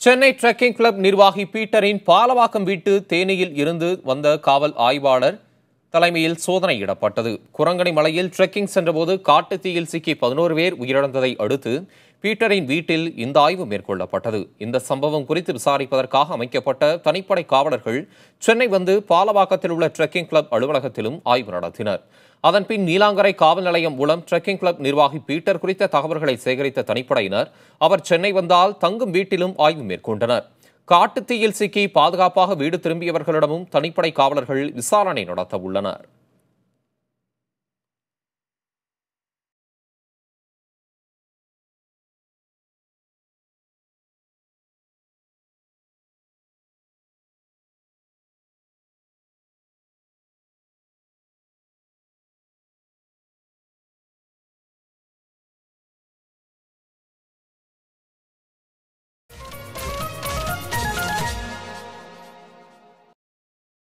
Chennai trekking club நிர்வாகி பீட்டரின் பாலவாக்கம் வீட்டு தேனியில் இருந்து வந்த காவல் ஆய்வாளர் தலைமையில் சோதனையிடப்பட்டது குரங்கணி மலையில் ட்ரெக்கிங் சென்றபோது காட்டுத் தீயில் சிக்கி பதினோரு பேர் உயிரிழந்ததை அடுத்து பீட்டரின் வீட்டில் இந்த ஆய்வு மேற்கொள்ளப்பட்டது இந்த சம்பவம் குறித்து விசாரிப்பதற்காக அமைக்கப்பட்ட தனிப்படை காவலர்கள் சென்னை வந்து பாலவாக்கத்தில் உள்ள ட்ரெக்கிங் கிளப் அலுவலகத்திலும் ஆய்வு நடத்தினர் அதன்பின் நீலாங்கரை காவல் நிலையம் மூலம் ட்ரெக்கிங் கிளப் நிர்வாகி பீட்டர் குறித்த தகவல்களை சேகரித்த தனிப்படையினர் அவர் சென்னை வந்தால் தங்கும் வீட்டிலும் ஆய்வு மேற்கொண்டனர் காட்டுத்தீயில் சிக்கி பாதுகாப்பாக வீடு திரும்பியவர்களிடமும் தனிப்படை காவலர்கள் விசாரணை நடத்த உள்ளனர்